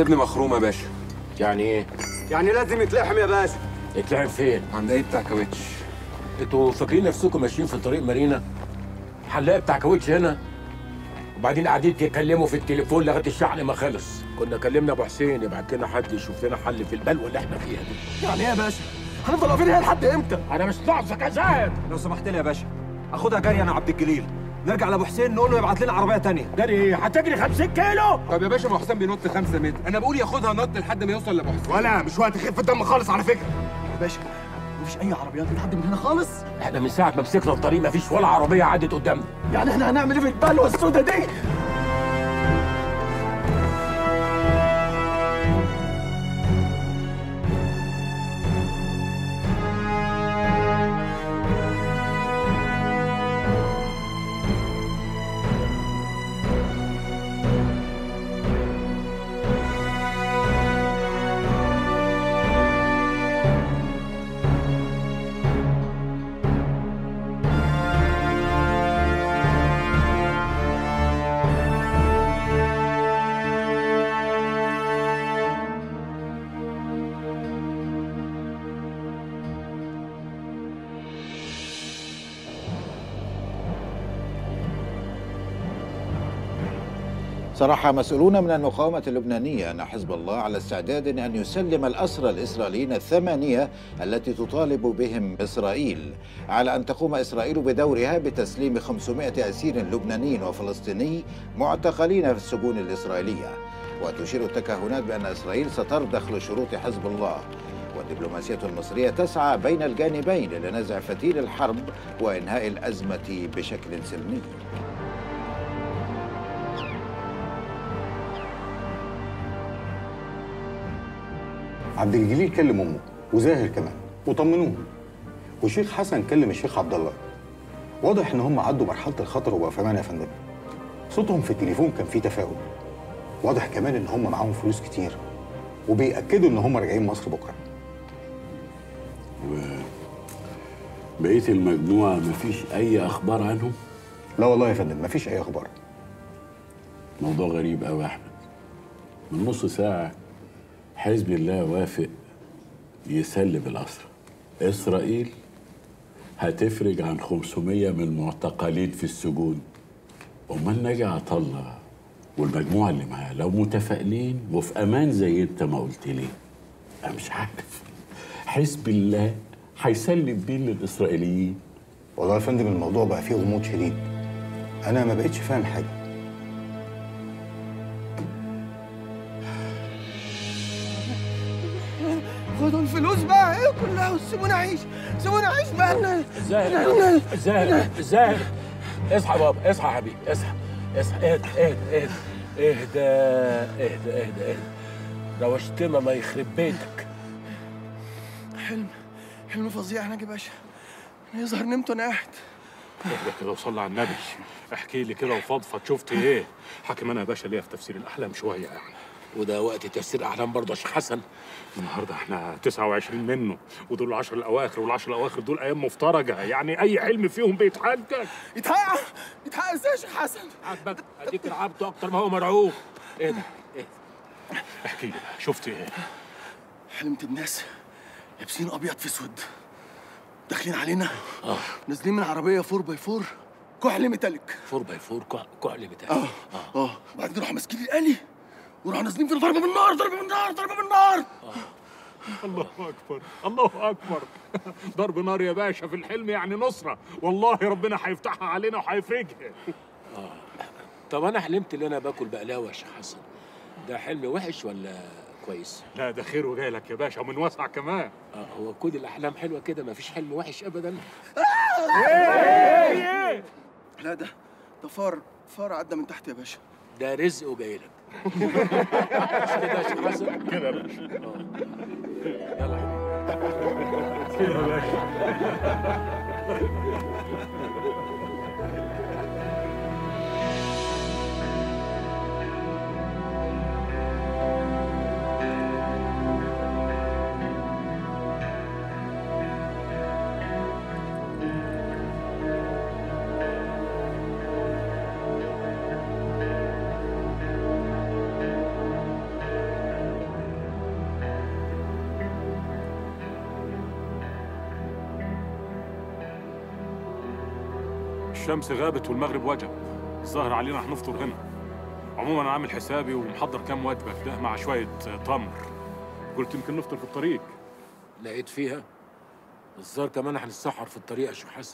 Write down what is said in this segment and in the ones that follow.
ابني مخروم يا باشا يعني ايه؟ يعني لازم يتلحم يا باشا يتلعب فين؟ عند ايه بتاع كاوتش انتوا فاكرين نفسكم ماشيين في طريق مارينا؟ الحلاق بتاع كاوتش هنا وبعدين قاعدين تتكلموا في التليفون لغايه الشحن ما خلص كنا كلمنا ابو حسين يبعت لنا حد يشوف لنا حل في البلوه اللي احنا فيها دي يعني ايه يا باشا هنفضل واقفين هنا لحد امتى انا مش ناقصك يا زاهد لو سمحت لي يا باشا اخدها جري انا عبد الجليل نرجع لابو حسين نقول له يبعت لنا عربيه تانية جري ايه؟ هتجري 50 كيلو؟ طب يا باشا ما حسام بينط 5 متر انا بقول ياخدها نط لحد ما يوصل لابو حسين ولا مش وقت خفه الدم خالص على فكره يا باشا مفيش اي عربيات بتعدي من هنا خالص احنا من ساعه ما مسكنا الطريق مفيش ولا عربيه عدت قدامنا يعني احنا هنعمل ايه في البلوه السودا دي صرح مسؤولون من المقاومة اللبنانية أن حزب الله على استعداد أن يسلم الأسرى الإسرائيليين الثمانية التي تطالب بهم إسرائيل على أن تقوم إسرائيل بدورها بتسليم 500 أسير لبناني وفلسطيني معتقلين في السجون الإسرائيلية وتشير التكهنات بأن إسرائيل سترضخ لشروط حزب الله والدبلوماسية المصرية تسعى بين الجانبين لنزع فتيل الحرب وإنهاء الأزمة بشكل سلمي عبد الجليل كلم امه وزاهر كمان وطمنوه والشيخ حسن كلم الشيخ عبد الله واضح ان هم عدوا مرحله الخطر وبقوا في امان يا فندم صوتهم في التليفون كان فيه تفاؤل واضح كمان ان هم معاهم فلوس كتير وبيأكدوا ان هم راجعين مصر بكره بقية المجموعة مفيش أي أخبار عنهم؟ لا والله يا فندم مفيش اي اخبار موضوع غريب أوي يا أحمد من نص ساعة حزب الله وافق يسلم الأسرى إسرائيل هتفرج عن 500 من المعتقلين في السجون أمال ناجي عطا الله والمجموعة اللي معاه لو متفائلين وفي أمان زي أنت ما قلت لي أنا مش عارف حزب الله هيسلم بيه للإسرائيليين والله يا فندم الموضوع بقى فيه غموض شديد انا ما بقتش فاهم حاجه خدوا الفلوس بقى ايه كلها وسيبونا اعيش سيبونا اعيش بقى زاهر زاهر زاهر اصحى يا بابا اصحى يا حبيبي اصحى اصحى اهدى اهدى اهدى اهدى اهدى اهدى اهدى روشتنا ما يخرب بيتك حلم حلم فظيع هناك يا باشا انا يظهر نمت وانا قاعد اهدى كده وصلي على النبي احكي لي كده وفضفض شفت ايه حاكم انا يا باشا ليا في تفسير الاحلام شويه يعني وده وقت تفسير احلام برضه يا شيخ حسن النهارده احنا 29 منه ودول العشر الاواخر والعشر الاواخر دول ايام مفترجه يعني اي حلم فيهم بيتحقق يتحقق يتحقق ازاي يا شيخ حسن عاجبك اديك رعبته اكتر ما هو مرعوب ايه ده ايه احكي لي شفت ايه حلمت الناس لابسين ابيض في اسود داخلين علينا اه نازلين من عربيه 4 باي 4 كحل ميتاليك فور باي فور كع- كعل بتاعي اه اه وبعدين راحوا ماسكين الالي وراحوا نازلين فينا ضربه بالنار ضربه بالنار ضربه بالنار الله اكبر الله اكبر ضرب نار يا باشا في الحلم يعني نصره والله ربنا هيفتحها علينا وهيفرجها طب انا حلمت ان انا باكل بقلاوه يا شيخ حسن ده حلم وحش ولا كويس لا ده خير وجاي لك يا باشا ومن واسع كمان اه هو كل الاحلام حلوه كده مفيش حلم وحش ابدا لا ده ده فار فار عدى من تحت يا باشا ده رزق وجاي لك مش كده يا شيخ حسن كده يا باشا يلا يا حبيبي كده يا باشا الشمس غابت والمغرب وجب الظاهر علينا هنفطر هنا عموما انا عامل حسابي ومحضر كام وجبه كده مع شويه تمر قلت يمكن نفطر في الطريق لقيت فيها الظاهر كمان هنتسحر في الطريق يا شيخ حسن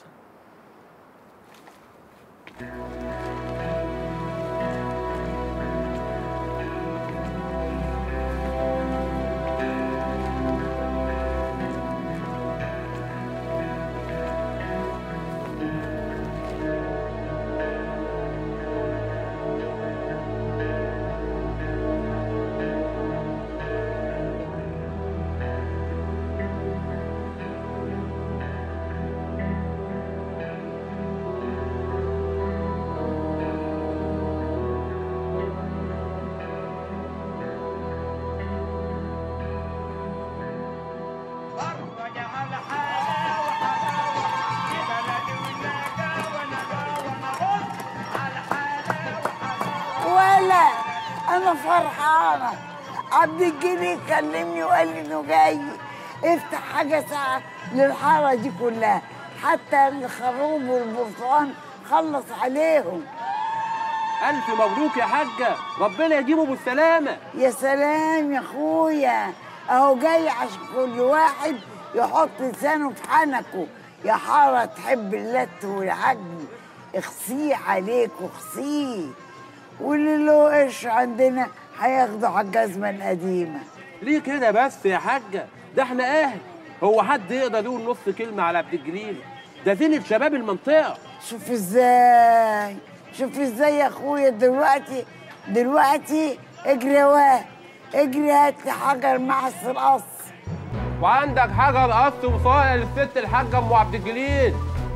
ولا انا فرحانه عبد الجليل كلمني وقال لي انه جاي افتح حاجه ساعه للحاره دي كلها حتى الخروب والبرتقال خلص عليهم ألف مبروك يا حاجة ربنا يجيبه بالسلامة يا سلام يا اخويا اهو جاي عشان كل واحد يحط لسانه في حنكه يا حاره تحب اللت والعجن اخصيه عليك واخصيه واللي له قرش عندنا هياخده على الجزمه القديمه ليه كده بس يا حاجة ده احنا أهل هو حد يقدر يقول نص كلمة على عبد الجليل ده زينة شباب المنطقة شوف ازاي شوف ازاي يا اخويا دلوقتي دلوقتي اجري يا واد اجري هات لي حجر معص القص وعندك حجر قص وصايع للست الحاجة أم عبد الجليل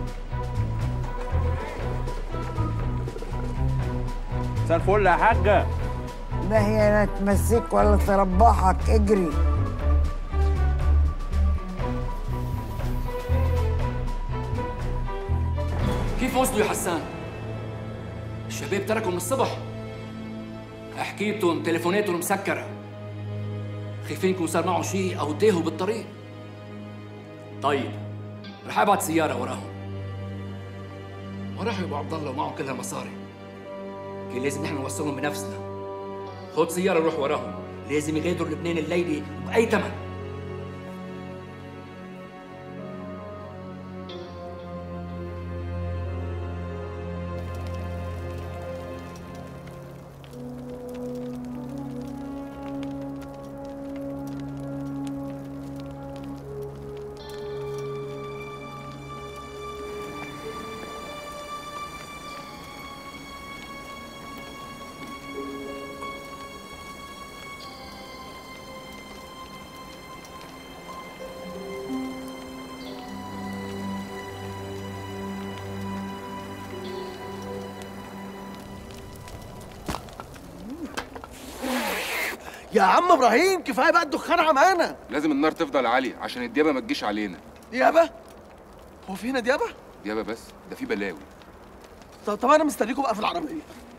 مساء الفل يا حاجة لا هي لا تمسك ولا تربحك اجري كيف وصلوا يا حسان؟ الشباب تركوا من الصبح حكيتهم تليفوناتهم مسكرة خايفين يكون صار معهم شيء أو تاهوا بالطريق طيب رح أبعت سيارة وراهم وراحوا أبو عبد الله ومعهم كل هالمصاري كان لازم نحن نوصلهم بنفسنا خد سيارة روح وراهم لازم يغادروا لبنان الليلة بأي ثمن يا عم ابراهيم كفايه بقى الدخان عمانا لازم النار تفضل عاليه عشان الديابه ما تجيش علينا ديابه هو في هنا ديابه ديابه بس ده في بلاوي طب, طب انا مستنيكم بقى في العربيه